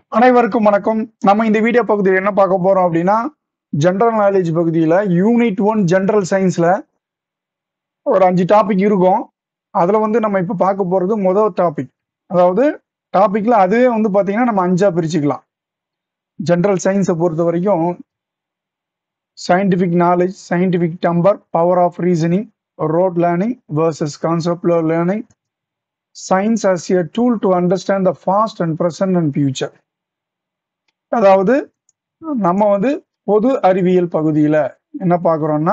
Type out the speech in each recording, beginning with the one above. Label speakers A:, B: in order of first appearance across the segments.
A: அனைவருக்கும் வணக்கம் நம்ம இந்த வீடியோ பகுதியில் என்ன பார்க்க போறோம் அப்படின்னா ஜென்ரல் நாலேஜ் பகுதியில் யூனிட் ஒன் ஜென்ரல் சயின்ஸ்ல ஒரு அஞ்சு டாபிக் இருக்கும் அதுல வந்து நம்ம இப்ப பார்க்க போறது முதல் டாபிக் அதாவது டாபிக்ல அதுவே வந்து பாத்தீங்கன்னா நம்ம அஞ்சா பிரிச்சுக்கலாம் ஜென்ரல் சயின்ஸை பொறுத்த வரைக்கும் scientific knowledge scientific temper power of reasoning rote learning versus concept learning science as a tool to understand the past and present and future அதாவது நம்ம வந்து பொது அறிவியல் பகுதியில என்ன பார்க்குறோம்னா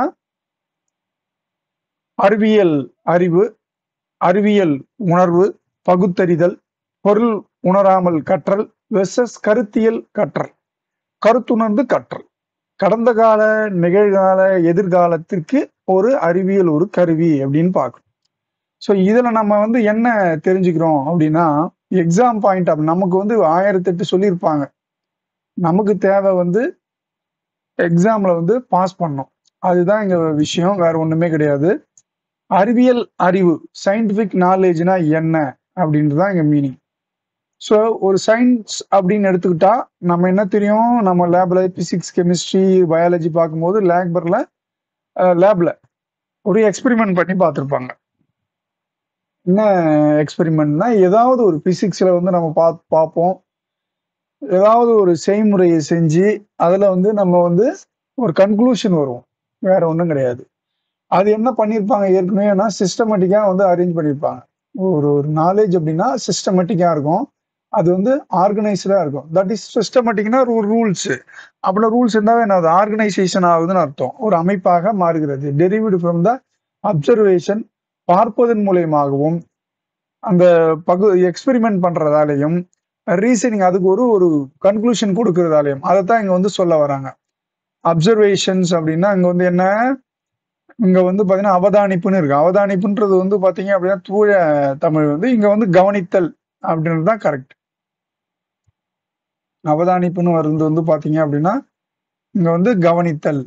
A: அறிவியல் அறிவு அறிவியல் உணர்வு பகுத்தறிதல் பொருள் உணராமல் கற்றல் வெர்சஸ் கருத்தியல் கற்றல் கருத்துணர்ந்து கற்றல் கடந்த கால நிகழ்கால எதிர்காலத்திற்கு ஒரு அறிவியல் ஒரு கருவி அப்படின்னு பார்க்கணும் ஸோ இதுல நம்ம வந்து என்ன தெரிஞ்சுக்கிறோம் அப்படின்னா எக்ஸாம் பாயிண்ட் ஆஃப் நமக்கு வந்து ஆயிரத்தெட்டு சொல்லியிருப்பாங்க நமக்கு தேவை வந்து எக்ஸாம்ல வந்து பாஸ் பண்ணோம் அதுதான் இங்க விஷயம் வேற ஒண்ணுமே கிடையாது அறிவியல் அறிவு சயின்டிபிக் நாலேஜ்னா என்ன அப்படின்றது தான் இங்க மீனிங் ஸோ ஒரு சயின்ஸ் அப்படின்னு எடுத்துக்கிட்டா நம்ம என்ன தெரியும் நம்ம லேப்ல பிசிக்ஸ் கெமிஸ்ட்ரி பயாலஜி பார்க்கும்போது லேபர்ல லேப்ல ஒரு எக்ஸ்பெரிமெண்ட் பண்ணி பார்த்துருப்பாங்க என்ன எக்ஸ்பெரிமெண்ட்னா ஏதாவது ஒரு பிசிக்ஸ்ல வந்து நம்ம பா பார்ப்போம் ஏதாவது ஒரு செய்முறையை செஞ்சு அதுல வந்து நம்ம வந்து ஒரு கன்க்ளூஷன் வரும் வேற ஒன்றும் கிடையாது அது என்ன பண்ணியிருப்பாங்க ஏற்கனவேனா சிஸ்டமேட்டிக்கா வந்து அரேஞ்ச் பண்ணியிருப்பாங்க ஒரு ஒரு நாலேஜ் அப்படின்னா சிஸ்டமேட்டிக்கா இருக்கும் அது வந்து ஆர்கனைஸ்டா இருக்கும் தட் இஸ் சிஸ்டமேட்டிக்னா ஒரு ரூல்ஸ் அப்படின்னா ரூல்ஸ் இருந்தாவே என்ன அது ஆர்கனைசேஷன் ஆகுதுன்னு அர்த்தம் ஒரு அமைப்பாக மாறுகிறது டெரிவிடு ஃப்ரம் த அப்சர்வேஷன் பார்ப்பதன் மூலியமாகவும் அந்த பகு எக்ஸ்பெரிமெண்ட் பண்றதாலையும் ரீசனிங் அதுக்கு ஒரு ஒரு கன்க்ளூஷன் கொடுக்கறதாலையும் அதைத்தான் இங்க வந்து சொல்ல வராங்க அப்சர்வேஷன்ஸ் அப்படின்னா இங்க வந்து என்ன இங்க வந்து பாத்தீங்கன்னா அவதானிப்புன்னு இருக்கு அவதானிப்புன்றது வந்து பாத்தீங்க அப்படின்னா தூய தமிழ் வந்து இங்க வந்து கவனித்தல் அப்படின்றது தான் கரெக்ட் அவதானிப்புன்னு வருது வந்து பாத்தீங்க அப்படின்னா இங்க வந்து கவனித்தல்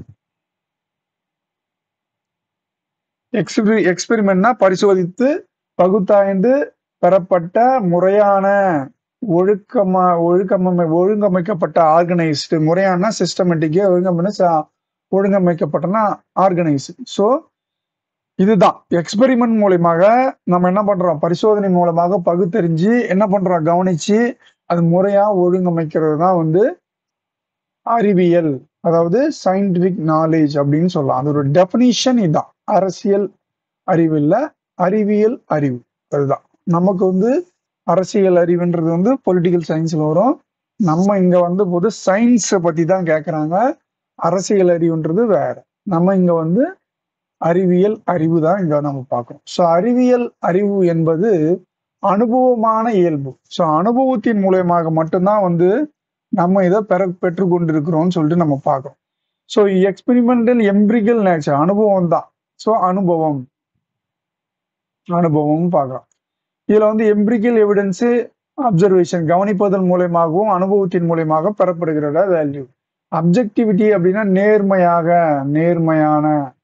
A: எக்ஸ்பெரி எக்ஸ்பெரிமெண்ட்னா பரிசோதித்து பகுத்தாய்ந்து பெறப்பட்ட முறையான ஒழுக்கமா ஒழுக்கமை ஒழுங்கமைக்கப்பட்ட ஆர்கனைஸ்டு முறையான சிஸ்டமேட்டிக்கா ஒழுங்கமைன ஒழுங்கமைக்கப்பட்டனா ஆர்கனைஸ் ஸோ இதுதான் எக்ஸ்பெரிமெண்ட் மூலயமாக நம்ம என்ன பண்றோம் பரிசோதனை மூலமாக பகுத்தறிஞ்சு என்ன பண்றோம் கவனிச்சு அது முறையா ஒழுங்கமைக்கிறது தான் வந்து அறிவியல் அதாவது சயின்டிபிக் நாலேஜ் அப்படின்னு சொல்லலாம் அதோட டெபினிஷன் இதுதான் அரசியல் அறிவு இல்ல அறிவியல் அறிவு அதுதான் நமக்கு வந்து அரசியல் அறிவுன்றது வந்து பொலிட்டிக்கல் சயின்ஸ்ல வரும் நம்ம இங்க வந்து போது சயின்ஸை பத்தி தான் கேட்கறாங்க அரசியல் அறிவுன்றது வேற நம்ம இங்க வந்து அறிவியல் அறிவு தான் இங்க நம்ம பார்க்கறோம் ஸோ அறிவியல் அறிவு என்பது அனுபவமான இயல்பு ஸோ அனுபவத்தின் மூலயமாக மட்டும்தான் வந்து நம்ம இதை பெற பெற்று கொண்டிருக்கிறோம்னு சொல்லிட்டு நம்ம பார்க்கறோம் ஸோ எக்ஸ்பெரிமெண்டல் எம்பிரிக்கல் நேச்சர் அனுபவம் தான் ஸோ அனுபவம் அனுபவம் பார்க்கலாம் இதுல வந்து எம்பிரிக்கல் எவிடன்ஸ் அப்சர்வேஷன் கவனிப்பதன் மூலயமாகவும் அனுபவத்தின் மூலயமாக பெறப்படுகிறத வேல்யூ அப்ஜெக்டிவிட்டி அப்படின்னா நேர்மையாக நேர்மையான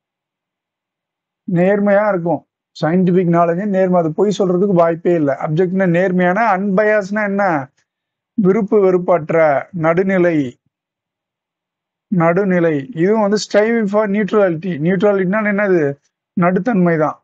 A: நேர்மையா இருக்கும் சயின்டிபிக் நாலேஜ் நேர்மை அது பொய் சொல்றதுக்கு வாய்ப்பே இல்லை அப்ஜெக்ட்னா நேர்மையான அன்பயாஸ்னா என்ன விருப்பு வெறுப்பற்ற நடுநிலை நடுநிலை இதுவும் வந்து ஸ்ட்ரைவிங் ஃபார் நியூட்ரலிட்டி நியூட்ரலிட்டினா என்னது நடுத்தன்மை தான்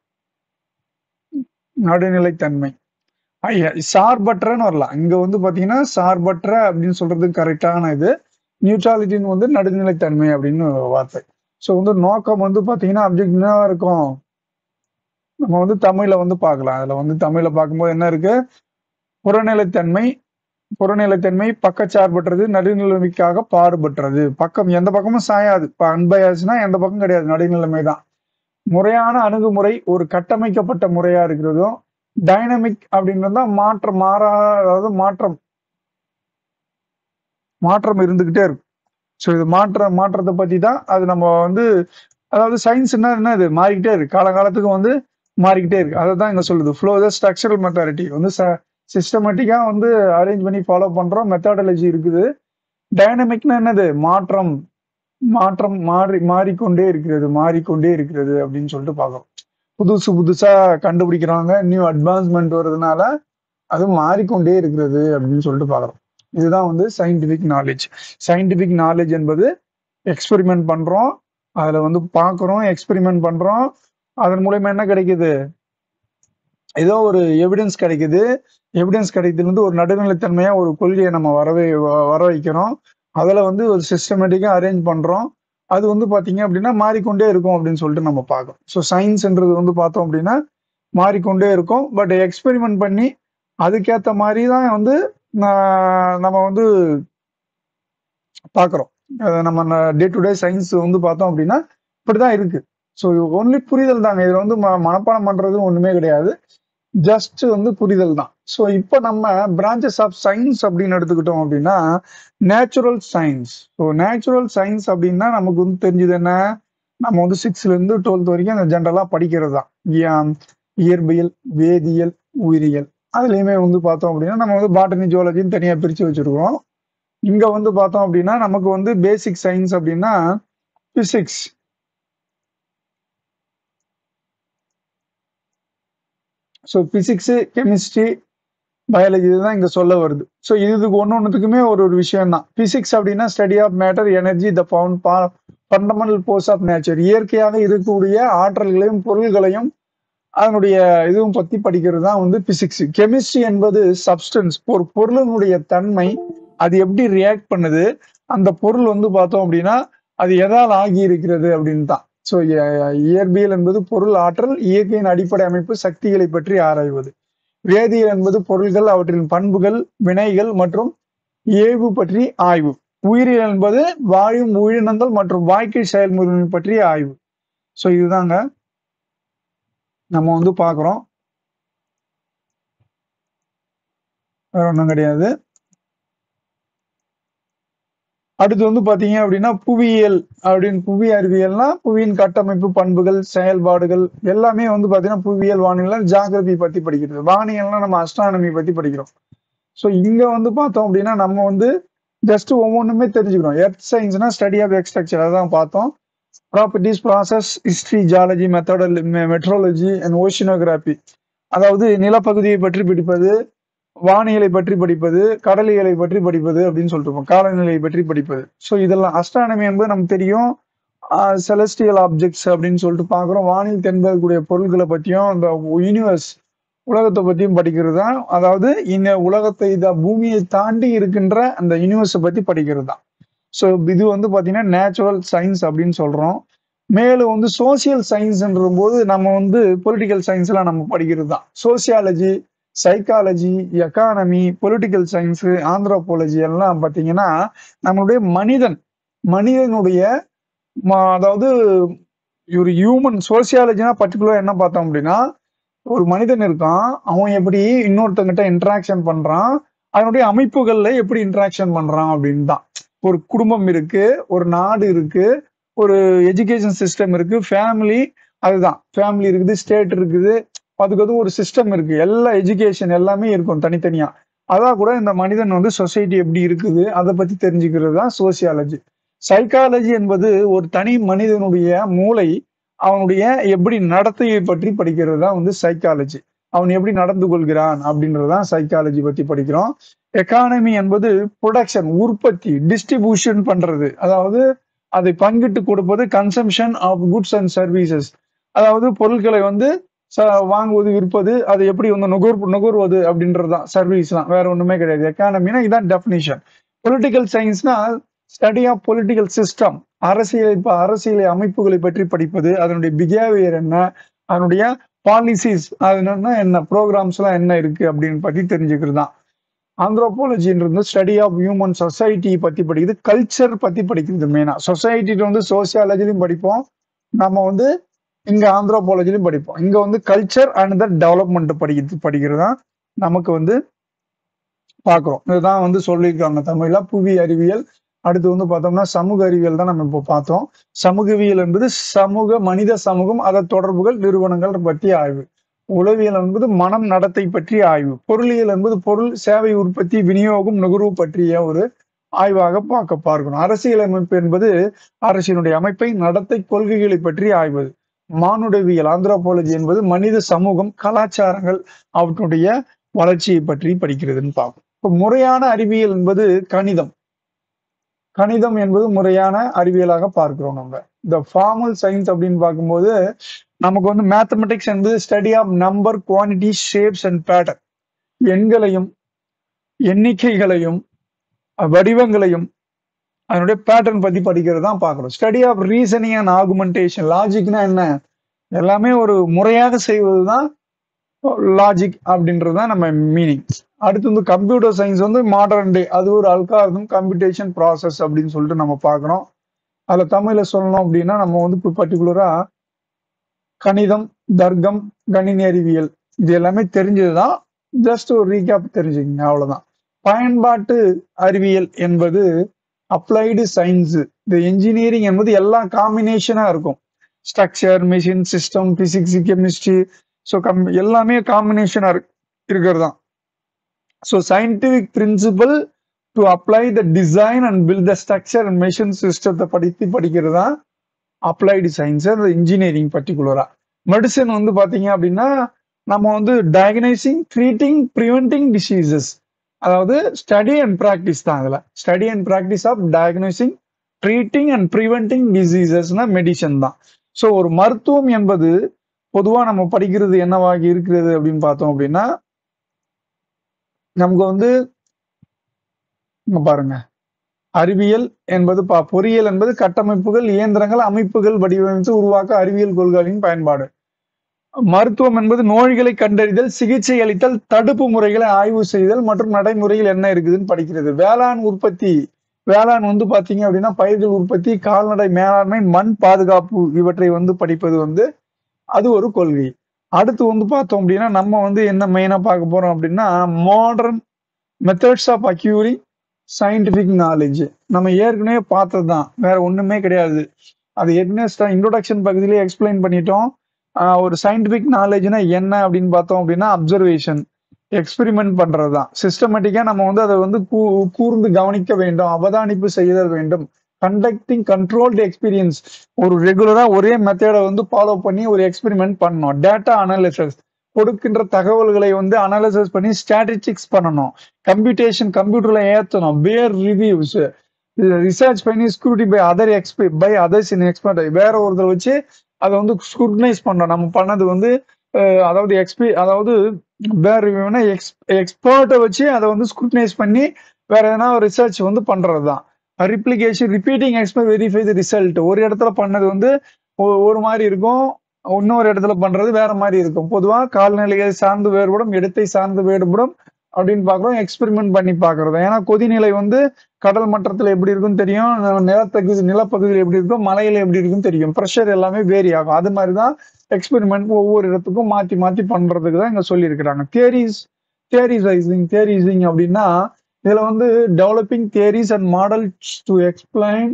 A: நடுநிலைத்தன்மை ஐயா சார்பற்றன்னு வரலாம் இங்க வந்து பாத்தீங்கன்னா சார்பற்ற அப்படின்னு சொல்றது கரெக்டான இது நியூட்ராலிட்டின்னு வந்து நடுநிலைத்தன்மை அப்படின்னு ஒரு வார்த்தை ஸோ வந்து நோக்கம் வந்து பாத்தீங்கன்னா அப்ஜெக்ட் என்ன இருக்கும் நம்ம வந்து தமிழ்ல வந்து பார்க்கலாம் அதுல வந்து தமிழ்ல பார்க்கும்போது என்ன இருக்கு புறநிலைத்தன்மை புறநிலைத்தன்மை பக்கச்சார்பற்றது நடுநிலைமைக்காக பாடுபட்டுறது பக்கம் எந்த பக்கமும் சாயாது இப்போ அன்பயாச்சுன்னா எந்த பக்கம் கிடையாது நடுநிலைமை தான் முறையான அணுகுமுறை ஒரு கட்டமைக்கப்பட்ட முறையா இருக்கிறதும் டைனமிக் அப்படின்றது தான் மாற்றம் மாறா அதாவது மாற்றம் மாற்றம் இருந்துகிட்டே இருக்கும் ஸோ இது மாற்ற மாற்றத்தை பத்தி தான் அது நம்ம வந்து அதாவது சயின்ஸ் என்ன என்ன இது மாறிக்கிட்டே இருக்கு காலகாலத்துக்கு வந்து மாறிக்கிட்டே இருக்கு அதை தான் இங்க சொல்லுது ஃப்ளோ த ஸ்ட்ரக்சரல் மெத்தாரிட்டி வந்து சிஸ்டமேட்டிக்கா வந்து அரேஞ்ச் பண்ணி ஃபாலோ பண்றோம் மெத்தாடாலஜி இருக்குது டைனமிக்னா என்னது மாற்றம் மாற்றம் மாறி மாறிக்கொண்டே இருக்கிறது மாறிக்கொண்டே இருக்கிறது அப்படின்னு சொல்லிட்டு பார்க்கறோம் புதுசு புதுசா கண்டுபிடிக்கிறாங்க நியூ அட்வான்ஸ்மெண்ட் வர்றதுனால அது மாறிக்கொண்டே இருக்கிறது அப்படின்னு சொல்லிட்டு பார்க்கறோம் இதுதான் வந்து சயின்டிபிக் நாலேஜ் சயின்டிபிக் நாலேஜ் என்பது எக்ஸ்பெரிமெண்ட் பண்றோம் அதுல வந்து பார்க்குறோம் எக்ஸ்பெரிமெண்ட் பண்றோம் அதன் மூலயமா என்ன கிடைக்குது ஏதோ ஒரு எவிடன்ஸ் கிடைக்குது எவிடன்ஸ் கிடைக்கிறதுல இருந்து ஒரு நடுநிலைத்தன்மையா ஒரு கொள்கையை நம்ம வரவே வ- வர வைக்கிறோம் அதுல வந்து ஒரு சிஸ்டமேட்டிக்கா அரேஞ்ச் பண்றோம் அது வந்து பாத்தீங்க அப்படின்னா மாறிக்கொண்டே இருக்கும் அப்படின்னு சொல்லிட்டு நம்ம பார்க்கணும் ஸோ சயின்ஸ்ன்றது வந்து பார்த்தோம் அப்படின்னா மாறிக்கொண்டே இருக்கும் பட் எக்ஸ்பெரிமெண்ட் பண்ணி அதுக்கேத்த மாதிரி தான் வந்து நான் நம்ம வந்து பார்க்குறோம் நம்ம டே டு டே சயின்ஸ் வந்து பார்த்தோம் அப்படின்னா இப்படிதான் இருக்கு ஸோ ஒன்லி புரிதல் தாங்க இது வந்து ம- மனப்பாடம் பண்றது ஒண்ணுமே கிடையாது ஜஸ்ட் வந்து புரிதல் தான் ஸோ இப்போ நம்ம பிரான்ச்சஸ் ஆஃப் சயின்ஸ் அப்படின்னு எடுத்துக்கிட்டோம் அப்படின்னா natural science so natural science அப்படின்னா நமக்கு வந்து தெரிஞ்சது என்ன நம்ம வந்து சிக்ஸ்த்ல இருந்து டுவெல்த் வரைக்கும் அந்த ஜென்ரலா படிக்கிறது தான் இய- இயற்பியல் வேதியியல் உயிரியல் அதுலயுமே வந்து பார்த்தோம் அப்படின்னா நம்ம வந்து பாட்டனி ஜுவாலஜின்னு தனியா பிரிச்சு வச்சிருக்கோம் இங்க வந்து பார்த்தோம் அப்படின்னா நமக்கு வந்து பேசிக் சயின்ஸ் அப்படின்னா physics so physics chemistry biology இதுதான் இங்க சொல்ல வருது ஸோ இதுக்கு ஒன்று ஒன்றுத்துக்குமே ஒரு ஒரு விஷயம் தான் பிசிக்ஸ் அப்படின்னா study of matter energy the bound fundamental force of nature இயற்கையாக இருக்கக்கூடிய ஆற்றல்களையும் பொருள்களையும் அதனுடைய இதுவும் பத்தி படிக்கிறது தான் வந்து பிசிக்ஸ் கெமிஸ்ட்ரி என்பது சப்ஸ்டன்ஸ் ஒரு பொருளினுடைய தன்மை அது எப்படி ரியாக்ட் பண்ணுது அந்த பொருள் வந்து பார்த்தோம் அப்படின்னா அது எதால் ஆகி இருக்கிறது அப்படின்னு தான் ஸோ இயற்பியல் என்பது பொருள் ஆற்றல் இயற்கையின் அடிப்படை அமைப்பு சக்திகளை பற்றி ஆராய்வது வேதியியல் என்பது பொருள்கள் அவற்றின் பண்புகள் வினைகள் மற்றும் ஏவு பற்றி ஆய்வு உயிரியல் என்பது வாழும் உயிரினங்கள் மற்றும் வாழ்க்கை செயல்முறை பற்றிய ஆய்வு ஸோ இதுதாங்க நம்ம வந்து பார்க்குறோம் வேற ஒன்றும் கிடையாது அடுத்து வந்து பாத்தீங்க அப்படின்னா புவியியல் அப்படின்னு புவி அறிவியல்னா புவியின் கட்டமைப்பு பண்புகள் செயல்பாடுகள் எல்லாமே வந்து பாத்தீங்கன்னா புவியியல் வானிலை ஜாகிரபி பத்தி படிக்கிறது வானியல்னா நம்ம அஸ்ட்ரானமி பத்தி படிக்கிறோம் ஸோ இங்க வந்து பார்த்தோம் அப்படின்னா நம்ம வந்து ஜஸ்ட் ஒவ்வொன்றுமே தெரிஞ்சுக்கிறோம் எர்த் சயின்ஸ்னா ஸ்டடி ஆஃப் எக்ஸ்ட்ரக்சர் அதான் பார்த்தோம் ப்ராப்பர்ட்டிஸ் ப்ராசஸ் ஹிஸ்டரி ஜாலஜி மெத்தடல் மெட்ரோலஜி அண்ட் ஓஷினோகிராபி அதாவது நிலப்பகுதியை பற்றி படிப்பது வானியலை பற்றி படிப்பது கடலியலை பற்றி படிப்பது அப்படின்னு சொல்லிட்டு இருப்போம் காலநிலையை பற்றி படிப்பது ஸோ இதெல்லாம் அஸ்ட்ரானமி என்பது நமக்கு தெரியும் செலஸ்டியல் ஆப்ஜெக்ட்ஸ் அப்படின்னு சொல்லிட்டு பார்க்குறோம் வானில் தென்படக்கூடிய பொருட்களை பற்றியும் அந்த யூனிவர்ஸ் உலகத்தை பற்றியும் படிக்கிறது தான் அதாவது இந்த உலகத்தை இந்த பூமியை தாண்டி இருக்கின்ற அந்த யூனிவர்ஸை பற்றி படிக்கிறது தான் ஸோ இது வந்து பார்த்தீங்கன்னா நேச்சுரல் சயின்ஸ் அப்படின்னு சொல்கிறோம் மேலும் வந்து சோசியல் சயின்ஸ்ன்ற போது நம்ம வந்து பொலிட்டிக்கல் சயின்ஸ்லாம் நம்ம படிக்கிறது தான் sociology psychology economy political science anthropology எல்லாம் பார்த்தீங்கன்னா நம்மளுடைய மனிதன் மனிதனுடைய ம- அதாவது ஒரு ஹியூமன் சோசியாலஜினா பர்டிகுலர் என்ன பார்த்தோம் அப்படின்னா ஒரு மனிதன் இருக்கான் அவன் எப்படி இன்னொருத்தங்கிட்ட இன்ட்ராக்ஷன் பண்றான் அதனுடைய அமைப்புகள்ல எப்படி இன்ட்ராக்ஷன் பண்றான் அப்படின்னு தான் ஒரு குடும்பம் இருக்கு ஒரு நாடு இருக்கு ஒரு எஜுகேஷன் சிஸ்டம் இருக்கு ஃபேமிலி அதுதான் ஃபேமிலி இருக்குது ஸ்டேட் இருக்குது அதுக்கு அது ஒரு சிஸ்டம் இருக்கு எல்லா எஜுகேஷன் எல்லாமே இருக்கும் தனித்தனியா அதான் கூட இந்த மனிதன் வந்து சொசைட்டி எப்படி இருக்குது அதை பத்தி தெரிஞ்சுக்கிறது தான் சோசியாலஜி சைக்காலஜி என்பது ஒரு தனி மனிதனுடைய மூளை அவனுடைய எப்படி நடத்தையை பற்றி படிக்கிறது தான் வந்து சைக்காலஜி அவன் எப்படி நடந்து கொள்கிறான் அப்படின்றது தான் சைக்காலஜி பத்தி படிக்கிறோம் எக்கானமி என்பது ப்ரொடக்ஷன் உற்பத்தி டிஸ்ட்ரிபியூஷன் பண்றது அதாவது அதை பங்கிட்டு கொடுப்பது consumption of goods and services அதாவது பொருட்களை வந்து ச- வாங்குவது விற்பது அதை எப்படி வந்து நுகர் நுகர்வது அப்படின்றது தான் சர்வீஸ்லாம் வேற ஒண்ணுமே கிடையாது எக்கானமினா இதான் டெஃபினிஷன் பொலிட்டிக்கல் சயின்ஸ்னா ஸ்டடி ஆஃப் பொலிட்டிக்கல் சிஸ்டம் அரசியல் இப்ப அரசியல் அமைப்புகளை பற்றி படிப்பது அதனுடைய பிஹேவியர் என்ன அதனுடைய பாலிசிஸ் அது என்னன்னா என்ன ப்ரோக்ராம்ஸ் எல்லாம் என்ன இருக்கு அப்படின்னு பத்தி தெரிஞ்சுக்கிறது தான் ஆந்த்ரோபாலஜின்றது ஸ்டடி ஆஃப் ஹியூமன் சொசைட்டி பத்தி படிக்குது கல்ச்சர் பத்தி படிக்கிறது மெயினா சொசைட்டி வந்து சோசியாலஜிலையும் படிப்போம் நம்ம வந்து இங்க ஆந்த்ரோபாலஜிலையும் படிப்போம் இங்க வந்து கல்ச்சர் அண்ட் த டெவலப்மெண்ட் படிக்கிறது படிக்கிறது தான் நமக்கு வந்து பார்க்குறோம் இதுதான் வந்து சொல்லியிருக்காங்க தமிழ்ல புவி அறிவியல் அடுத்து வந்து பார்த்தோம்னா சமூக அறிவியல் தான் நம்ம இப்போ பார்த்தோம் சமூகவியல் என்பது சமூக மனித சமூகம் அதன் தொடர்புகள் நிறுவனங்கள் பற்றிய ஆய்வு உளவியல் என்பது மனம் நடத்தை பற்றிய ஆய்வு பொருளியல் என்பது பொருள் சேவை உற்பத்தி விநியோகம் நுகர்வு பற்றிய ஒரு ஆய்வாக பார்க்க பார்க்கணும் அரசியல் அமைப்பு என்பது அரசியலுடைய அமைப்பை நடத்தை கொள்கைகளை பற்றி ஆய்வது மானுடவியல் ஆந்த்ரோபாலஜி என்பது மனித சமூகம் கலாச்சாரங்கள் அவற்றுடைய வளர்ச்சியை பற்றி படிக்கிறதுன்னு பார்ப்போம் இப்போ முறையான அறிவியல் என்பது கணிதம் கணிதம் என்பது முறையான அறிவியலாக பார்க்கிறோம் நம்ம இந்த ஃபார்மல் சயின்ஸ் அப்படின்னு பார்க்கும்போது நமக்கு வந்து மேத்தமெட்டிக்ஸ் என்பது study of number quantity shapes and pattern எண்களையும் எண்ணிக்கைகளையும் வடிவங்களையும் அதனுடைய பேட்டர்ன் பத்தி படிக்கிறது தான் பார்க்குறோம் study of reasoning and argumentation லாஜிக்னா என்ன எல்லாமே ஒரு முறையாக செய்வது தான் லாஜிக் அப்படின்றது தான் நம்ம மீனிங் அடுத்து வந்து கம்ப்யூட்டர் சயின்ஸ் வந்து மாடர்ன் டே அது ஒரு அல்காரிதம் கம்ப்யூட்டேஷன் ப்ராசஸ் அப்படின்னு சொல்லிட்டு நம்ம பார்க்குறோம் அதில் தமிழில் சொல்லணும் அப்படின்னா நம்ம வந்து இப்போ பர்டிகுலராக கணிதம் தர்க்கம் கணினி அறிவியல் இது எல்லாமே தெரிஞ்சது தான் ஜஸ்ட் ஒரு ரீகேப் தெரிஞ்சுக்கங்க அவ்வளவுதான் பயன்பாட்டு அறிவியல் என்பது அப்ளைடு சயின்ஸ் இந்த இன்ஜினியரிங் என்பது எல்லாம் காம்பினேஷனா இருக்கும் structure machine system physics chemistry so come எல்லாமே காம்பினேஷனா இருக்கிறது தான் so scientific principle to apply the design and build the structure and machine சிஸ்டத்தை படித்து படிக்கிறது தான் அப்ளைடு சயின்ஸ் அந்த இன்ஜினியரிங் பர்டிகுலரா மெடிசன் வந்து பாத்தீங்க அப்படின்னா நம்ம வந்து டயக்னைசிங் ட்ரீட்டிங் ப்ரிவென்டிங் டிசீசஸ் அதாவது ஸ்டடி அண்ட் ப்ராக்டிஸ் தான் அதுல study and practice of diagnosing treating and preventing டிசீசஸ்னா மெடிசன் தான் ஸோ ஒரு மருத்துவம் என்பது பொதுவாக நம்ம படிக்கிறது என்னவாகி இருக்கிறது அப்படின்னு பார்த்தோம் அப்படின்னா நமக்கு வந்து இங்க பாருங்க அறிவியல் என்பது பா பொறியியல் என்பது கட்டமைப்புகள் இயந்திரங்கள் அமைப்புகள் வடிவமைத்து உருவாக்க அறிவியல் கொள்கைகளின் பயன்பாடு மருத்துவம் என்பது நோய்களை கண்டறிதல் சிகிச்சை அளித்தல் தடுப்பு முறைகளை ஆய்வு செய்தல் மற்றும் நடைமுறையில் என்ன இருக்குதுன்னு படிக்கிறது வேளாண் உற்பத்தி வேளாண் வந்து பாத்தீங்க அப்படின்னா பயிர்கள் உற்பத்தி கால்நடை மேலாண்மை மண் பாதுகாப்பு இவற்றை வந்து படிப்பது வந்து அது ஒரு கொள்கை அடுத்து வந்து பார்த்தோம் அப்படின்னா நம்ம வந்து என்ன மெயினா பார்க்க போறோம் அப்படின்னா modern methods of acquiring scientific knowledge நம்ம ஏற்கனவே பார்த்தது தான் வேற ஒண்ணுமே கிடையாது அது ஏற்கனவே இன்ட்ரோடக்ஷன் பகுதியிலே எக்ஸ்பிளைன் பண்ணிட்டோம் ஆஹ் ஒரு சயின்டிபிக் நாலேஜ்னா என்ன அப்படின்னு பார்த்தோம் அப்படின்னா அப்சர்வேஷன் எக்ஸ்பெரிமெண்ட் பண்றது தான் சிஸ்டமேட்டிக்கா நம்ம வந்து அதை வந்து கூ- கூர்ந்து கவனிக்க வேண்டும் அவதானிப்பு செய்தல் வேண்டும் கண்டக்டிங் கண்ட்ரோல்டு எக்ஸ்பீரியன்ஸ் ஒரு ரெகுலரா ஒரே மெத்தடை வந்து ஃபாலோ பண்ணி ஒரு எக்ஸ்பெரிமெண்ட் பண்ணணும் டேட்டா அனாலிசிஸ் கொடுக்கின்ற தகவல்களை வந்து அனாலிசிஸ் பண்ணி ஸ்டாட்டிஸ்டிக்ஸ் பண்ணணும் கம்ப்யூட்டேஷன் கம்ப்யூட்டர்ல ஏத்தணும் பேர் ரிவ்யூஸ் ரிசர்ச் பண்ணி ஸ்க்ரூட்டி பை அதர் எக்ஸ்பி பை அதர்ஸ் இன் எக்ஸ்பர்ட் வேற ஒருத்தர் வச்சு அதை வந்து ஸ்க்ரூட்டனைஸ் பண்றோம் நம்ம பண்ணது வந்து அஹ், அதாவது எக்ஸ்பி அதாவது பேர் ரிவ்யூனா எக்ஸ் எக்ஸ்பர்ட்டை வச்சு அதை வந்து ஸ்க்ரூட்டனைஸ் பண்ணி வேற எதனா ரிசர்ச் வந்து பண்றது தான் replication repeating expect verify the result ஒரு இடத்துல பண்ணது வந்து ஒ- ஒரு மாதிரி இருக்கும் இன்னொரு இடத்துல பண்றது வேற மாதிரி இருக்கும் பொதுவா கால்நிலையை சார்ந்து வேறுபடும் இடத்தை சார்ந்து வேறுபடும் அப்படின்னு பாக்குறோம் எக்ஸ்பெரிமெண்ட் பண்ணி பாக்குறது ஏன்னா கொதிநிலை வந்து கடல் மட்டத்துல எப்படி இருக்குன்னு தெரியும் ந- நிலத்தகுதி நிலப்பகுதியில் எப்படி இருக்கும் மலையில எப்படி இருக்குன்னு தெரியும் ப்ரெஷர் எல்லாமே வேரி ஆகும் அது மாதிரி தான் எக்ஸ்பெரிமெண்ட் ஒவ்வொரு இடத்துக்கும் மாத்தி மாத்தி பண்றதுக்கு தான் இங்க சொல்லியிருக்கிறாங்க தியரிஸ் தியரிசைசிங் தியரிசிங் அப்படின்னா இதுல வந்து developing theories and models to explain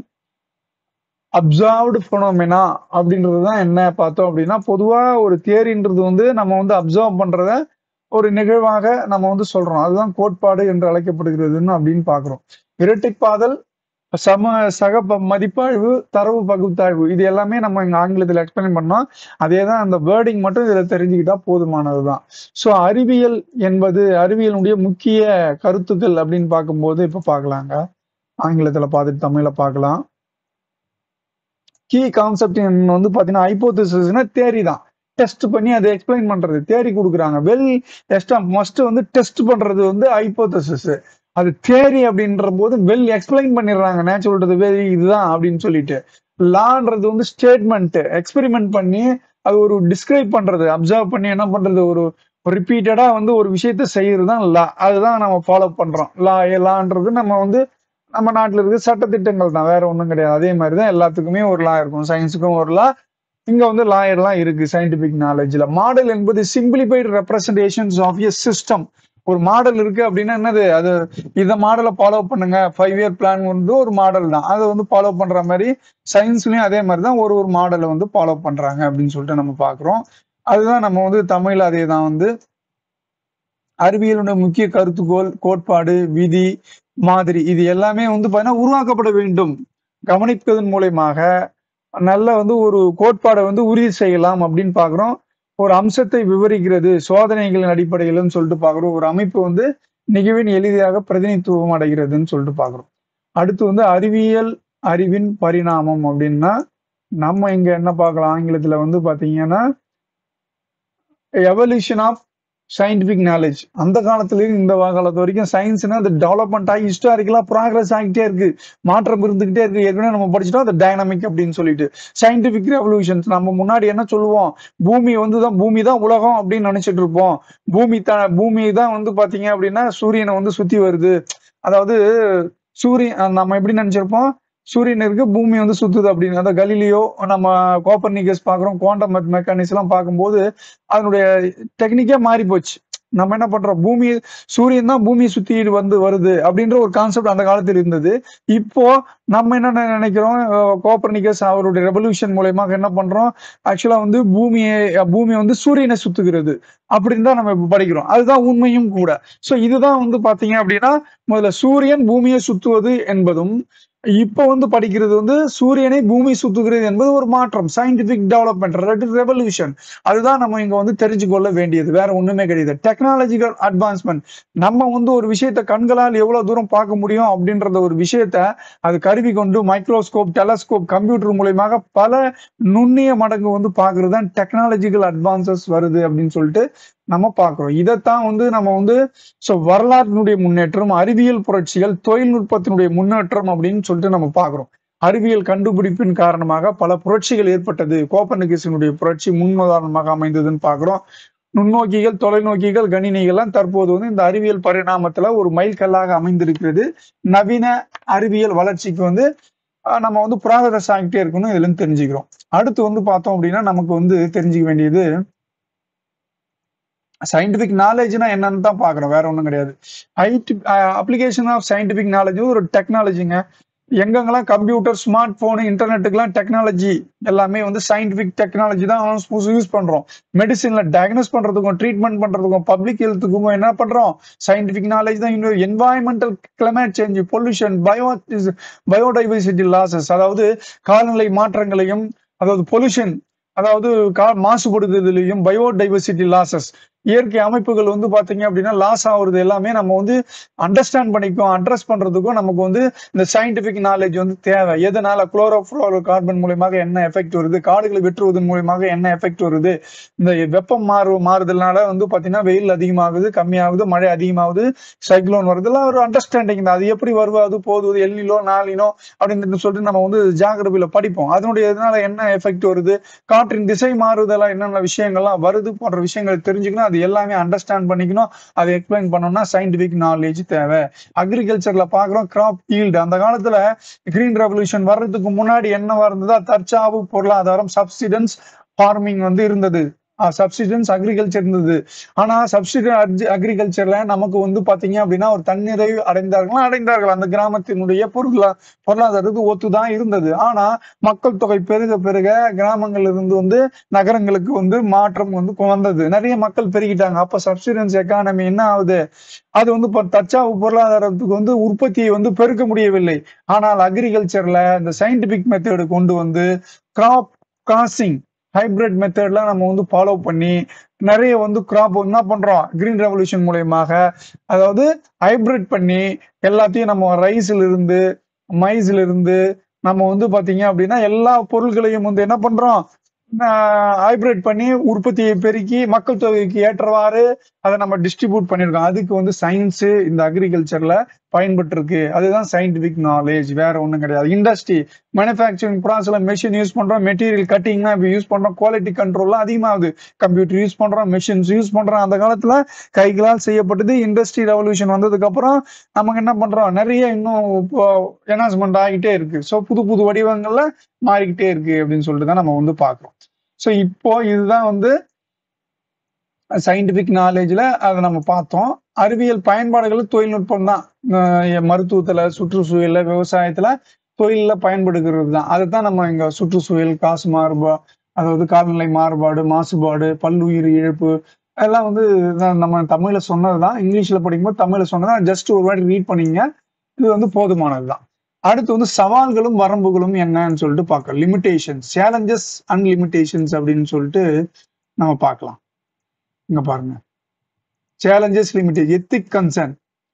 A: observed phenomenon அப்படின்றது தான் என்ன பார்த்தோம் அப்படின்னா பொதுவா ஒரு தியரின்றது வந்து நம்ம வந்து அப்சர்வ் பண்றத ஒரு நிகழ்வாக நம்ம வந்து சொல்றோம் அதுதான் கோட்பாடு என்று அழைக்கப்படுகிறதுன்னு அப்படின்னு பாக்குறோம் இரட்டைப்பாதல் சம சக ப- மதிப்பாய்வு தரவு பகுத்தாய்வு இது எல்லாமே நம்ம இங்க ஆங்கிலத்தில் எக்ஸ்பிளைன் பண்ணோம் அதே தான் அந்த வேர்டிங் மட்டும் இதுல தெரிஞ்சுக்கிட்டா போதுமானதுதான் ஸோ அறிவியல் என்பது அறிவியலுடைய முக்கிய கருத்துக்கள் அப்படின்னு பார்க்கும்போது இப்ப பார்க்கலாங்க ஆங்கிலத்துல பார்த்துட்டு தமிழ்ல பார்க்கலாம் கீ கான்செப்ட் வந்து பாத்தீங்கன்னா ஹைப்போதிசிஸ்னா தேரி தான் டெஸ்ட் பண்ணி அதை எக்ஸ்பிளைன் பண்றது தேரி கொடுக்குறாங்க வெல் டெஸ்ட் மஸ்ட் வந்து டெஸ்ட் பண்றது வந்து ஹைப்போதிசிஸ் அது தேரி அப்படின்ற போது வெல் எக்ஸ்பிளைன் பண்ணிடுறாங்க நேச்சுரல் வெரி இதுதான் அப்படின்னு சொல்லிட்டு லான்றது வந்து ஸ்டேட்மெண்ட் எக்ஸ்பெரிமெண்ட் பண்ணி அது ஒரு டிஸ்கிரைப் பண்றது அப்சர்வ் பண்ணி என்ன பண்றது ஒரு ரிப்பீட்டடா வந்து ஒரு விஷயத்த செய்யறது தான் லா அதுதான் நம்ம ஃபாலோ பண்றோம் லா லான்றது நம்ம வந்து நம்ம நாட்டில் இருக்க சட்டத்திட்டங்கள் தான் வேற ஒன்றும் கிடையாது அதே மாதிரி தான் எல்லாத்துக்குமே ஒரு லா இருக்கும் சயின்ஸுக்கும் ஒரு லா இங்க வந்து லாயர்லாம் இருக்கு சயின்டிபிக் நாலேஜ்ல மாடல் என்பது simplified representations of a system ஒரு மாடல் இருக்கு அப்படின்னா என்னது அது இந்த மாடலை ஃபாலோ பண்ணுங்க ஃபைவ் இயர் பிளான் வந்து ஒரு மாடல் தான் அதை வந்து ஃபாலோ பண்ற மாதிரி சயின்ஸ்லயும் அதே மாதிரி தான் ஒரு ஒரு மாடலை வந்து ஃபாலோ பண்றாங்க அப்படின்னு சொல்லிட்டு நம்ம பாக்குறோம் அதுதான் நம்ம வந்து தமிழ் அதே தான் வந்து அறிவியலுடைய முக்கிய கருத்துக்கோள் கோட்பாடு விதி மாதிரி இது எல்லாமே வந்து பாத்தீங்கன்னா உருவாக்கப்பட வேண்டும் கவனிப்பதன் மூலயமாக நல்ல வந்து ஒரு கோட்பாடை வந்து உறுதி செய்யலாம் அப்படின்னு பாக்குறோம் ஒரு அம்சத்தை விவரிக்கிறது சோதனைகளின் அடிப்படையிலும் சொல்லிட்டு பாக்குறோம் ஒரு அமைப்பு வந்து நிகழ்வின் எளிதாக பிரதிநிதித்துவம் அடைகிறதுன்னு சொல்லிட்டு பார்க்குறோம் அடுத்து வந்து அறிவியல் அறிவின் பரிணாமம் அப்படின்னா நம்ம இங்க என்ன பார்க்கலாம் ஆங்கிலத்துல வந்து பாத்தீங்கன்னா எவல்யூஷன் ஆஃப் சயின்டிபிக் நாலேஜ் அந்த காலத்துலயும் இந்த காலத்து வரைக்கும் சயின்ஸ்னா அது டெவலப்மெண்ட் ஆகி ஹிஸ்டாரிக்கலா ப்ராக்ரஸ் ஆகிட்டே இருக்கு மாற்றம் இருந்துகிட்டே இருக்கு ஏற்கனவே நம்ம படிச்சிட்டோம் அது டைனமிக் அப்படின்னு சொல்லிட்டு சயின்டிபிக் ரெவல்யூஷன்ஸ் நம்ம முன்னாடி என்ன சொல்லுவோம் பூமி வந்து தான் பூமி தான் உலகம் அப்படின்னு நினைச்சிட்டு இருப்போம் பூமி த பூமி தான் வந்து பாத்தீங்க அப்படின்னா சூரியனை வந்து சுத்தி வருது அதாவது சூரியன் நம்ம எப்படி நினைச்சிருப்போம் சூரியன் இருக்கு பூமி வந்து சுத்துது அப்படின்னு அதாவது கலிலியோ நம்ம கோப்பர்னிகஸ் பாக்குறோம் குவாண்டம் மெக்கானிக்ஸ் எல்லாம் பார்க்கும்போது அதனுடைய டெக்னிக்கே மாறி போச்சு நம்ம என்ன பண்றோம் பூமி சூரியன் தான் பூமியை சுத்தி வந்து வருது அப்படின்ற ஒரு கான்செப்ட் அந்த காலத்தில் இருந்தது இப்போ நம்ம என்ன நினைக்கிறோம் கோப்பர்னிகஸ் அவருடைய ரெவல்யூஷன் மூலயமாக என்ன பண்றோம் ஆக்சுவலா வந்து பூமியை பூமி வந்து சூரியனை சுத்துகிறது அப்படின்னு தான் நம்ம இப்ப படிக்கிறோம் அதுதான் உண்மையும் கூட சோ இதுதான் வந்து பாத்தீங்க அப்படின்னா முதல்ல சூரியன் பூமியை சுத்துவது என்பதும் இப்ப வந்து படிக்கிறது வந்து சூரியனை பூமி சுத்துகிறது என்பது ஒரு மாற்றம் சயின்டிபிக் டெவலப்மெண்ட் ரெவல்யூஷன் அதுதான் நம்ம இங்க வந்து தெரிஞ்சு கொள்ள வேண்டியது வேற ஒண்ணுமே கிடையாது டெக்னாலஜிக்கல் அட்வான்ஸ்மெண்ட் நம்ம வந்து ஒரு விஷயத்த கண்களால் எவ்வளவு தூரம் பார்க்க முடியும் அப்படின்றத ஒரு விஷயத்த அது கருவி கொண்டு மைக்ரோஸ்கோப் டெலஸ்கோப் கம்ப்யூட்டர் மூலயமாக பல நுண்ணிய மடங்கு வந்து பாக்குறது தான் டெக்னாலஜிக்கல் அட்வான்சஸ் வருது அப்படின்னு சொல்லிட்டு நம்ம பார்க்கிறோம் இதைத்தான் வந்து நம்ம வந்து ஸோ வரலாற்றினுடைய முன்னேற்றம் அறிவியல் புரட்சிகள் தொழில்நுட்பத்தினுடைய முன்னேற்றம் அப்படின்னு சொல்லிட்டு நம்ம பார்க்கிறோம் அறிவியல் கண்டுபிடிப்பின் காரணமாக பல புரட்சிகள் ஏற்பட்டது கோப்பர்னிகஸினுடைய புரட்சி முன்னுதாரணமாக அமைந்ததுன்னு பார்க்கிறோம் நுண்ணோக்கிகள் தொலைநோக்கிகள் கணினிகள்லாம் தற்போது வந்து இந்த அறிவியல் பரிணாமத்துல ஒரு மைல்கல்லாக அமைந்திருக்கிறது நவீன அறிவியல் வளர்ச்சிக்கு வந்து நம்ம வந்து ப்ராகரஸ் ஆகிட்டே இருக்கணும் இதுல இருந்து தெரிஞ்சுக்கிறோம் அடுத்து வந்து பார்த்தோம் அப்படின்னா நமக்கு வந்து தெரிஞ்சுக்க வேண்டியது சயின்டிபிக் நாலேஜ்னா என்னன்னு தான் பாக்குறோம் வேற ஒன்றும் கிடையாது IT application of scientific knowledge ஒரு டெக்னாலஜிங்க எங்கெங்கெல்லாம் கம்ப்யூட்டர் ஸ்மார்ட் போனு இன்டர்நெட்டுக்கெல்லாம் டெக்னாலஜி எல்லாமே வந்து சயின்டிபிக் டெக்னாலஜி தான் யூஸ் பண்றோம் மெடிசின்ல டயக்னோஸ் பண்றதுக்கும் ட்ரீட்மெண்ட் பண்றதுக்கும் பப்ளிக் ஹெல்த்துக்கும் என்ன பண்றோம் சயின்டிபிக் நாலேஜ் தான் இன்னும் environmental climate change pollution bio biodiversity losses அதாவது காலநிலை மாற்றங்களையும் அதாவது பொல்யூஷன் அதாவது கா மாசுபடுதலையும் பயோடைவர்சிட்டி லாசஸ் இயற்கை அமைப்புகள் வந்து பாத்தீங்க அப்படின்னா லாஸ் ஆகுறது எல்லாமே நம்ம வந்து அண்டர்ஸ்டாண்ட் பண்ணிக்கும் அட்ரஸ் பண்றதுக்கும் நமக்கு வந்து இந்த சயின்டிபிக் நாலேஜ் வந்து தேவை எதனால குளோரோஃப்ளோரோ கார்பன் மூலயமாக என்ன எஃபெக்ட் வருது காடுகளை வெட்டுவதன் மூலயமாக என்ன எஃபெக்ட் வருது இந்த வெப்பம் மாறு மாறுதல்னால வந்து பாத்தீங்கன்னா வெயில் அதிகமாகுது கம்மியாகுது மழை அதிகமாகுது சைக்ளோன் வருது எல்லாம் ஒரு அண்டர்ஸ்டாண்டிங் தான் அது எப்படி வருவது போகுது எல்லிலோ நாளினோ அப்படின்னு சொல்லிட்டு நம்ம வந்து ஜாகிரபியில படிப்போம் அதனுடைய இதனால என்ன எஃபெக்ட் வருது காற்றின் திசை மாறுதலா என்னென்ன விஷயங்கள்லாம் வருது போன்ற விஷயங்களை தெரிஞ்சுக்கணும் அது எல்லாமே அண்டர்ஸ்டாண்ட் பண்ணிக்கணும் அதை எக்ஸ்பிளைன் பண்ணோம்னா சயின்டிபிக் நாலேஜ் தேவை அக்ரிகல்ச்சர்ல பாக்குறோம் கிராப் ஈல்டு அந்த காலத்துல கிரீன் ரெவல்யூஷன் வர்றதுக்கு முன்னாடி என்னவா இருந்ததா தற்சாவு பொருளாதாரம் சப்சிடன்ஸ் ஃபார்மிங் வந்து இருந்தது சப்சிடன்ஸ் அக்ரிகல்ச்சர் இருந்தது ஆனா சப்சிடன் அக்ரிகல்ச்சர்ல நமக்கு வந்து பாத்தீங்க அப்படின்னா ஒரு தன்னிறைவு அடைந்தார்கள் அடைந்தார்கள் அந்த கிராமத்தினுடைய பொருளா பொருளாதாரத்துக்கு ஒத்துதான் இருந்தது ஆனா மக்கள் தொகை பெருக பெருக கிராமங்கள்ல இருந்து வந்து நகரங்களுக்கு வந்து மாற்றம் வந்து வந்தது நிறைய மக்கள் பெருகிட்டாங்க அப்ப சப்சிடன்ஸ் எக்கானமி என்ன ஆகுது அது வந்து தற்சாவு பொருளாதாரத்துக்கு வந்து உற்பத்தியை வந்து பெருக்க முடியவில்லை ஆனால் அக்ரிகல்ச்சர்ல இந்த சயின்டிபிக் மெத்தடு கொண்டு வந்து கிராப் கிராசிங் ஹைபிரிட் மெத்தட்லாம் நம்ம வந்து ஃபாலோ பண்ணி நிறைய வந்து கிராப் என்ன பண்றோம் கிரீன் ரெவல்யூஷன் மூலயமாக அதாவது ஹைபிரிட் பண்ணி எல்லாத்தையும் நம்ம ரைஸ்ல இருந்து மைஸ்ல இருந்து நம்ம வந்து பாத்தீங்க அப்படின்னா எல்லா பொருட்களையும் வந்து என்ன பண்றோம் ஹைபிரிட் பண்ணி உற்பத்தியை பெருக்கி மக்கள் தொகைக்கு ஏற்றவாறு அதை நம்ம டிஸ்ட்ரிபியூட் பண்ணிருக்கோம் அதுக்கு வந்து சயின்ஸ் இந்த அக்ரிகல்ச்சர்ல பயன்பட்டு இருக்கு அதுதான் சயின்டிபிக் நாலேஜ் வேற ஒன்றும் கிடையாது இண்டஸ்ட்ரி மேனுஃபேக்சரிங் ப்ராசஸ்ல மெஷின் யூஸ் பண்றோம் மெட்டீரியல் கட்டிங்னா இப்போ யூஸ் பண்றோம் குவாலிட்டி கண்ட்ரோல்லாம் அதிகமாகுது கம்ப்யூட்டர் யூஸ் பண்றோம் மெஷின்ஸ் யூஸ் பண்றோம் அந்த காலத்துல கைகளால் செய்யப்பட்டது இண்டஸ்ட்ரி ரெவல்யூஷன் வந்ததுக்கு அப்புறம் நமக்கு என்ன பண்றோம் நிறைய இன்னும் என்ஹான்ஸ்மெண்ட் ஆகிட்டே இருக்கு ஸோ புது புது வடிவங்கள்ல மாறிக்கிட்டே இருக்கு அப்படின்னு சொல்லிட்டு தான் நம்ம வந்து பாக்குறோம் ஸோ இப்போ இதுதான் வந்து சயின்டிபிக் நாலேஜ்ல அதை நம்ம பார்த்தோம் அறிவியல் பயன்பாடுகள் தொழில்நுட்பம் தான் மருத்துவத்துல சுற்றுச்சூழல்ல விவசாயத்துல தொழில பயன்படுகிறது தான் அதுதான் நம்ம இங்க சுற்றுச்சூழல் காசு மாறுபா அதாவது காலநிலை மாறுபாடு மாசுபாடு பல்லுயிர் இழப்பு அதெல்லாம் வந்து நம்ம தமிழ்ல சொன்னதுதான் இங்கிலீஷ்ல படிக்கும்போது தமிழ்ல சொன்னதான் ஜஸ்ட் ஒரு வாட்டி ரீட் பண்ணீங்க இது வந்து போதுமானதுதான் அடுத்து வந்து சவால்களும் வரம்புகளும் என்னன்னு சொல்லிட்டு பார்க்கலாம் லிமிடேஷன்ஸ் சேலஞ்சஸ் அண்ட் லிமிடேஷன்ஸ் அப்படின்னு சொல்லிட்டு நம்ம பார்க்கலாம் இங்க பாருங்க சேலஞ்சஸ் லிமிடேஷன் எத்திக் கன்சர்ன்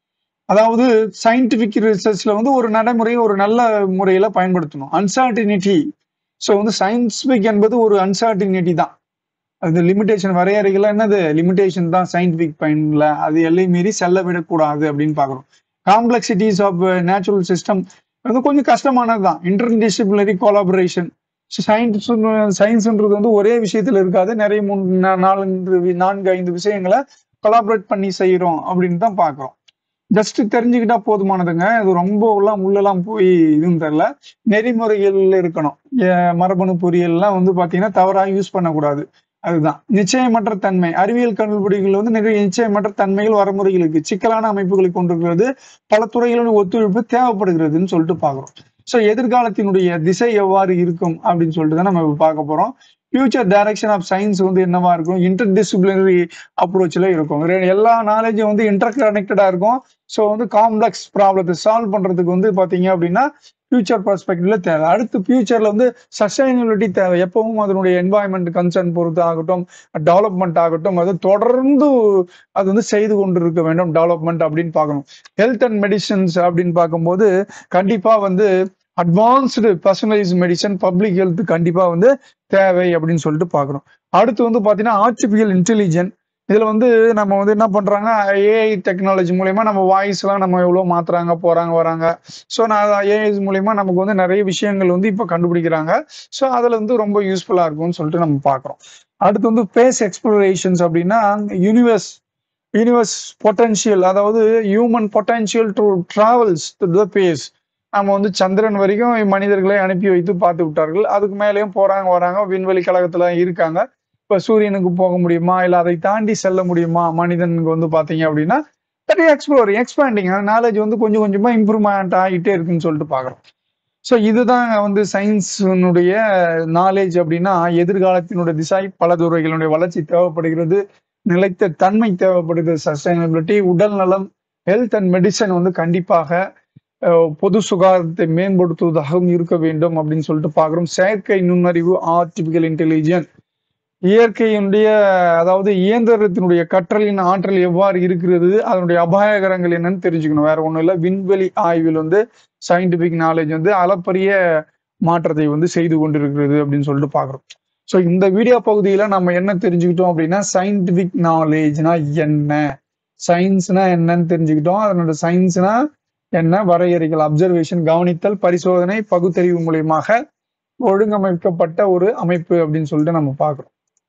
A: அதாவது சயின்டிபிக் ரிசர்ச்ல வந்து ஒரு நடைமுறையை ஒரு நல்ல முறையில பயன்படுத்தணும் அன்சர்டினிட்டி ஸோ வந்து சயின்டிபிக் என்பது ஒரு அன்சர்டினிட்டி தான் அது லிமிடேஷன் வரையறைகள் என்னது லிமிடேஷன் தான் சயின்டிபிக் பயன்ல அது எல்லை மீறி செல்ல விடக்கூடாது அப்படின்னு பார்க்குறோம் காம்ப்ளெக்சிட்டிஸ் ஆஃப் நேச்சுரல் சிஸ்டம் வந்து கொஞ்சம் கஷ்டமானது தான் இன்டர்டிசிப்ளினரி கோலாபரேஷன் சயின்ஸ் சயின்ஸ்ன்றது வந்து ஒரே விஷயத்துல இருக்காது நிறைய மூணு நா- நாலு நான்கு ஐந்து விஷயங்களை கொலாபரேட் பண்ணி செய்யறோம் அப்படின்னு தான் பார்க்குறோம் ஜஸ்ட் தெரிஞ்சுக்கிட்டா போதுமானதுங்க இது ரொம்ப எல்லாம் உள்ளெல்லாம் போய் இதுன்னு தெரியல நெறிமுறைகள் இருக்கணும் ஏ- மரபணு பொறியியல்லாம் வந்து பாத்தீங்கன்னா தவறாக யூஸ் பண்ணக்கூடாது அதுதான் நிச்சயமற்ற தன்மை அறிவியல் கண்டுபிடிகள் வந்து நிறைய நிச்சயமற்ற தன்மைகள் வரமுறைகளுக்கு சிக்கலான அமைப்புகளை கொண்டிருக்கிறது பல துறைகளின் ஒத்துழைப்பு தேவைப்படுகிறதுன்னு சொல்லிட்டு பார்க்குறோம் ஸோ எதிர்காலத்தினுடைய திசை எவ்வாறு இருக்கும் அப்படின்னு சொல்லிட்டு தான் நம்ம இப்ப பார்க்க போறோம் ஃபியூச்சர் டைரக்ஷன் ஆஃப் சயின்ஸ் வந்து என்னவா இருக்கும் இன்டர் டிசிப்ளினரி அப்ரோச்சில் இருக்கும் ரெ- எல்லா நாலேஜும் வந்து இன்டர் கனெக்டடா இருக்கும் ஸோ வந்து காம்ப்ளெக்ஸ் ப்ராப்ளத்தை சால்வ் பண்றதுக்கு வந்து பாத்தீங்க அப்படின்னா ஃபியூச்சர் பர்ஸ்பெக்டிவ்ல தேவை அடுத்து ஃபியூச்சர்ல வந்து சஸ்டைனபிலிட்டி தேவை எப்பவும் அதனுடைய என்வாயன்மெண்ட் கன்சர்ன் பொறுத்து ஆகட்டும் டெவலப்மெண்ட் ஆகட்டும் அது தொடர்ந்து அது வந்து செய்து கொண்டு இருக்க வேண்டும் டெவலப்மெண்ட் அப்படின்னு பார்க்கணும் ஹெல்த் அண்ட் மெடிசன்ஸ் அப்படின்னு பார்க்கும்போது கண்டிப்பா வந்து advanced personalised medicine public health கண்டிப்பா வந்து தேவை அப்படின்னு சொல்லிட்டு பார்க்கணும் அடுத்து வந்து பாத்தீங்கன்னா ஆர்டிபிஷியல் இன்டெலிஜென்ட் இதுல வந்து நம்ம வந்து என்ன பண்றாங்க ஏஐ டெக்னாலஜி மூலயமா நம்ம வாய்ஸ் எல்லாம் நம்ம எவ்வளவு மாத்துறாங்க போறாங்க வராங்க ஸோ நான் ஏஐ மூலயமா நமக்கு வந்து நிறைய விஷயங்கள் வந்து இப்போ கண்டுபிடிக்கிறாங்க ஸோ அதுல வந்து ரொம்ப யூஸ்ஃபுல்லா இருக்கும்னு சொல்லிட்டு நம்ம பார்க்குறோம் அடுத்து வந்து ஸ்பேஸ் எக்ஸ்ப்ளோரேஷன்ஸ் அப்படின்னா யூனிவர்ஸ் யூனிவர்ஸ் பொட்டன்ஷியல் அதாவது human potential to travels to the base நம்ம வந்து சந்திரன் வரைக்கும் மனிதர்களை அனுப்பி வைத்து பார்த்து விட்டார்கள் அதுக்கு மேலேயும் போறாங்க வராங்க விண்வெளி கழகத்துல இருக்காங்க இப்ப சூரியனுக்கு போக முடியுமா இல்ல அதை தாண்டி செல்ல முடியுமா மனிதனுக்கு வந்து பாத்தீங்க அப்படின்னா எக்ஸ்ப்ளோரிங் எக்ஸ்பேண்டிங் நாலேஜ் வந்து கொஞ்சம் கொஞ்சமா இம்ப்ரூவ்மெண்ட் ஆகிட்டே இருக்குன்னு சொல்லிட்டு பாக்குறோம் ஸோ இதுதான் வந்து சயின்ஸினுடைய நாலேஜ் அப்படின்னா எதிர்காலத்தினுடைய திசை பல துறைகளுடைய வளர்ச்சி தேவைப்படுகிறது நிலைத்த தன்மை தேவைப்படுகிறது சஸ்டைனபிலிட்டி உடல் நலம் ஹெல்த் அண்ட் மெடிசன் வந்து கண்டிப்பாக அஹ், பொது சுகாதாரத்தை மேம்படுத்துவதாகவும் இருக்க வேண்டும் அப்படின்னு சொல்லிட்டு பார்க்குறோம் செயற்கை நுண்ணறிவு ஆர்டிபிக்கல் இன்டெலிஜென்ஸ் இயற்கையினுடைய அதாவது இயந்திரத்தினுடைய கற்றலின் ஆற்றல் எவ்வாறு இருக்கிறது அதனுடைய அபாயகரங்கள் என்னன்னு தெரிஞ்சுக்கணும் வேற ஒண்ணும் இல்லை விண்வெளி ஆய்வில் வந்து சயின்டிபிக் நாலேஜ் வந்து அளப்பரிய மாற்றத்தை வந்து செய்து கொண்டிருக்கிறது அப்படின்னு சொல்லிட்டு பார்க்குறோம் ஸோ இந்த வீடியோ பகுதியில நம்ம என்ன தெரிஞ்சுக்கிட்டோம் அப்படின்னா சயின்டிபிக் நாலேஜ்னா என்ன சயின்ஸ்னா என்னன்னு தெரிஞ்சுக்கிட்டோம் அதனோட சயின்ஸ்னா என்ன வரையறைகள் அப்சர்வேஷன் கவனித்தல் பரிசோதனை பகுத்தறிவு மூலியமாக ஒழுங்கமைக்கப்பட்ட ஒரு அமைப்பு அப்படின்னு சொல்லிட்டு நம்ம பார்க்குறோம்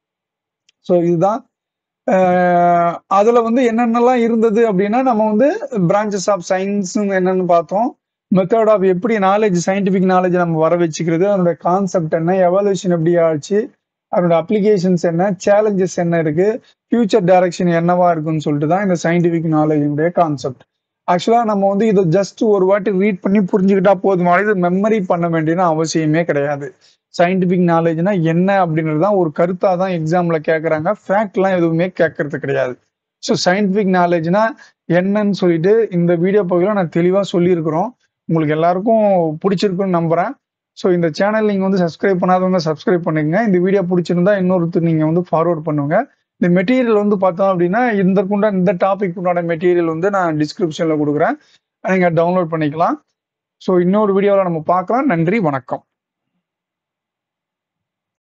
A: ஸோ இதுதான் அஹ் அதுல வந்து என்னென்னலாம் இருந்தது அப்படின்னா நம்ம வந்து பிரான்ச்சஸ் ஆஃப் சயின்ஸ் என்னன்னு பார்த்தோம் மெத்தட் ஆஃப் எப்படி நாலேஜ் சயின்டிபிக் நாலேஜ் நம்ம வர வச்சுக்கிறது அதோட கான்செப்ட் என்ன எவல்யூஷன் எப்படி ஆச்சு அதோட அப்ளிகேஷன்ஸ் என்ன சேலஞ்சஸ் என்ன இருக்கு ஃபியூச்சர் டைரக்ஷன் என்னவா இருக்குன்னு சொல்லிட்டு தான் இந்த சயின்டிபிக் நாலேஜினுடைய கான்செப்ட் ஆக்சுவலா நம்ம வந்து இதை ஜஸ்ட் ஒரு வாட்டி ரீட் பண்ணி புரிஞ்சுக்கிட்டா போதுமான இது மெமரி பண்ண வேண்டிய அவசியமே கிடையாது சயின்டிபிக் நாலேஜ்னா என்ன அப்படின்றது தான் ஒரு கருத்தா தான் எக்ஸாம்ல கேட்கறாங்க ஃபேக்ட்லாம் எதுவுமே கேட்கறது கிடையாது ஸோ சயின்டிபிக் நாலேஜ்னா என்னன்னு சொல்லிட்டு இந்த வீடியோ பகுதியில் நான் தெளிவாக சொல்லியிருக்கிறோம் உங்களுக்கு எல்லாருக்கும் பிடிச்சிருக்குன்னு நம்புறேன் ஸோ இந்த சேனல் நீங்கள் வந்து சப்ஸ்கிரைப் பண்ணாதவங்க சப்ஸ்கிரைப் பண்ணுங்க இந்த வீடியோ பிடிச்சிருந்தா இன்னொருத்தர் நீங்கள் வந்து ஃபார்வர்ட் பண்ணுங்க இந்த மெட்டீரியல் வந்து பார்த்தோம் அப்படின்னா இந்த குண்டா இந்த டாபிக் உண்டான மெட்டீரியல் வந்து நான் டிஸ்கிரிப்ஷனில் கொடுக்குறேன் நீங்கள் டவுன்லோட் பண்ணிக்கலாம் ஸோ இன்னொரு வீடியோவில் நம்ம பார்க்கலாம் நன்றி வணக்கம்